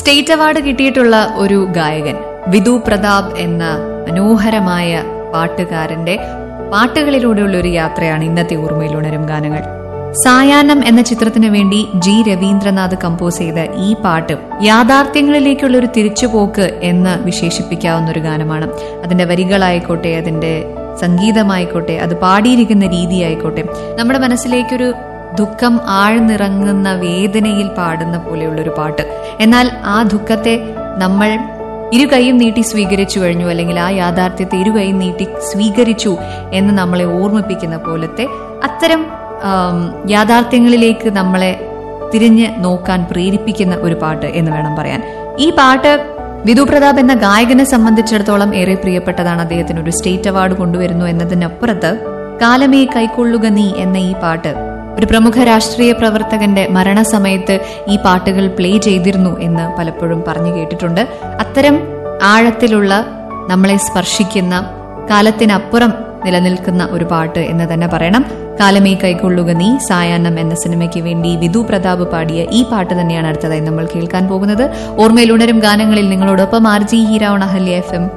state award കിട്ടിയിട്ടുള്ള ഒരു ഗായകൻ വിധു പ്രതാപ് എന്ന മനോഹരമായ പാട്ടുകാരന്റെ പാട്ടുകളിലൂടെയുള്ള ഒരു യാത്രയാണ് ഇന്നത്തെ ഓർമ്മയിൽ ഉണരും ഗാനങ്ങൾ സായാഹ്നം എന്ന ചിത്രത്തിന് വേണ്ടി ജി രവീന്ദ്രനാഥ് കമ്പോസ് ചെയ്ത ഈ പാട്ട് യാഥാർത്ഥ്യങ്ങളിലേക്കുള്ള ഒരു തിരിച്ചുപോക്ക് എന്ന് വിശേഷിപ്പിക്കാവുന്ന ഒരു ഗാനമാണ് അതിന്റെ വരികളായിക്കോട്ടെ അതിന്റെ സംഗീതമായിക്കോട്ടെ അത് പാടിയിരിക്കുന്ന രീതിയായിക്കോട്ടെ നമ്മുടെ മനസ്സിലേക്കൊരു ദുഃഖം ആഴ്ന്നിറങ്ങുന്ന വേദനയിൽ പാടുന്ന പോലെയുള്ള ഒരു പാട്ട് എന്നാൽ ആ ദുഃഖത്തെ നമ്മൾ ഇരു കൈയും നീട്ടി സ്വീകരിച്ചു കഴിഞ്ഞു അല്ലെങ്കിൽ ആ യാഥാർത്ഥ്യത്തെ ഇരു കൈയും നീട്ടി സ്വീകരിച്ചു എന്ന് നമ്മളെ ഓർമ്മിപ്പിക്കുന്ന പോലത്തെ അത്തരം ആം, യാഥാർത്ഥ്യങ്ങളിലേക്ക് നമ്മളെ തിരിഞ്ഞ് നോക്കാൻ പ്രേരിപ്പിക്കുന്ന ഒരു പാട്ട് എന്ന് വേണം പറയാൻ ഈ പാട്ട് വിധു പ്രതാപ് എന്ന ഗായകനെ സംബന്ധിച്ചിടത്തോളം ഏറെ പ്രിയപ്പെട്ടതാണ് അദ്ദേഹത്തിന് ഒരു സ്റ്റേറ്റ് അവാർഡ് കൊണ്ടുവരുന്നു എന്നതിനപ്പുറത്ത് കാലമേ കൈക്കൊള്ളുക നീ എന്ന ഈ പാട്ട് ഒരു പ്രമുഖ രാഷ്ട്രീയ പ്രവർത്തകന്റെ മരണസമയത്ത് ഈ പാട്ടുകൾ പ്ലേ ചെയ്തിരുന്നു എന്ന് പലപ്പോഴും പറഞ്ഞു കേട്ടിട്ടുണ്ട് അത്തരം ആഴത്തിലുള്ള നമ്മളെ സ്പർശിക്കുന്ന കാലത്തിനപ്പുറം നിലനിൽക്കുന്ന ഒരു പാട്ട് എന്ന് തന്നെ പറയണം കാലമേ കൈക്കൊള്ളുക നീ സായാഹ്നം എന്ന സിനിമയ്ക്ക് വേണ്ടി വിധു പ്രതാപ് പാടിയ ഈ പാട്ട് തന്നെയാണ് അടുത്തതായി നമ്മൾ കേൾക്കാൻ പോകുന്നത് ഓർമ്മയിൽ ഉണരും ഗാനങ്ങളിൽ നിങ്ങളോടൊപ്പം ആർ ജി ഹീരാവണ ഹല്യ എഫ് എം